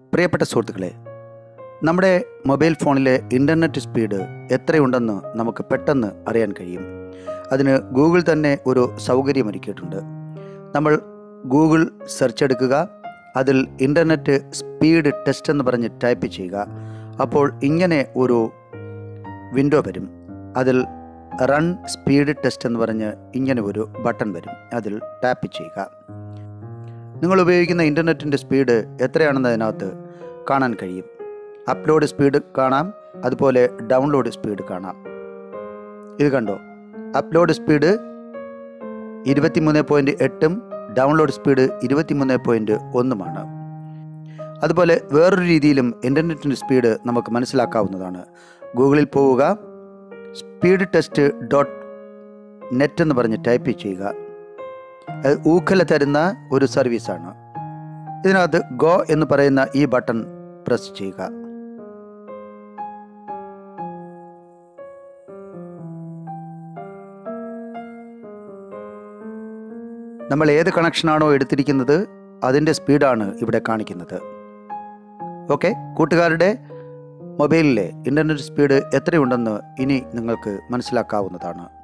പ്രിയപ്പെട്ട സുഹൃത്തുക്കളെ നമ്മുടെ മൊബൈൽ ഫോണിലെ ഇൻ്റർനെറ്റ് സ്പീഡ് എത്രയുണ്ടെന്ന് നമുക്ക് പെട്ടെന്ന് അറിയാൻ കഴിയും അതിന് ഗൂഗിൾ തന്നെ ഒരു സൗകര്യമൊരുക്കിയിട്ടുണ്ട് നമ്മൾ ഗൂഗിൾ സെർച്ച് എടുക്കുക അതിൽ ഇൻ്റർനെറ്റ് സ്പീഡ് ടെസ്റ്റ് എന്ന് പറഞ്ഞ് ടൈപ്പ് ചെയ്യുക അപ്പോൾ ഇങ്ങനെ ഒരു വിൻഡോ വരും അതിൽ റൺ സ്പീഡ് ടെസ്റ്റ് എന്ന് പറഞ്ഞ് ഇങ്ങനെ ഒരു ബട്ടൺ വരും അതിൽ ടാപ്പ് ചെയ്യുക നിങ്ങൾ ഉപയോഗിക്കുന്ന ഇൻ്റർനെറ്റിൻ്റെ സ്പീഡ് എത്രയാണെന്ന് അതിനകത്ത് കാണാൻ കഴിയും അപ്ലോഡ് സ്പീഡ് കാണാം അതുപോലെ ഡൗൺലോഡ് സ്പീഡ് കാണാം ഇത് കണ്ടോ അപ്ലോഡ് സ്പീഡ് ഇരുപത്തിമൂന്ന് പോയിൻറ്റ് എട്ടും ഡൗൺലോഡ് സ്പീഡ് ഇരുപത്തിമൂന്ന് പോയിൻറ്റ് ഒന്നുമാണ് അതുപോലെ വേറൊരു രീതിയിലും ഇൻ്റർനെറ്റിൻ്റെ സ്പീഡ് നമുക്ക് മനസ്സിലാക്കാവുന്നതാണ് ഗൂഗിളിൽ പോവുക സ്പീഡ് ടെസ്റ്റ് ഡോട്ട് നെറ്റ് എന്ന് പറഞ്ഞ് ടൈപ്പ് ചെയ്യുക അത് ഊക്കല തരുന്ന ഒരു സർവീസാണ് ഇതിനകത്ത് ഗോ എന്ന് പറയുന്ന ഈ ബട്ടൺ പ്രസ് ചെയ്യുക നമ്മൾ ഏത് കണക്ഷനാണോ എടുത്തിരിക്കുന്നത് അതിൻ്റെ സ്പീഡാണ് ഇവിടെ കാണിക്കുന്നത് ഓക്കെ കൂട്ടുകാരുടെ മൊബൈലിലെ ഇൻ്റർനെറ്റ് സ്പീഡ് എത്രയുണ്ടെന്ന് ഇനി നിങ്ങൾക്ക് മനസ്സിലാക്കാവുന്നതാണ്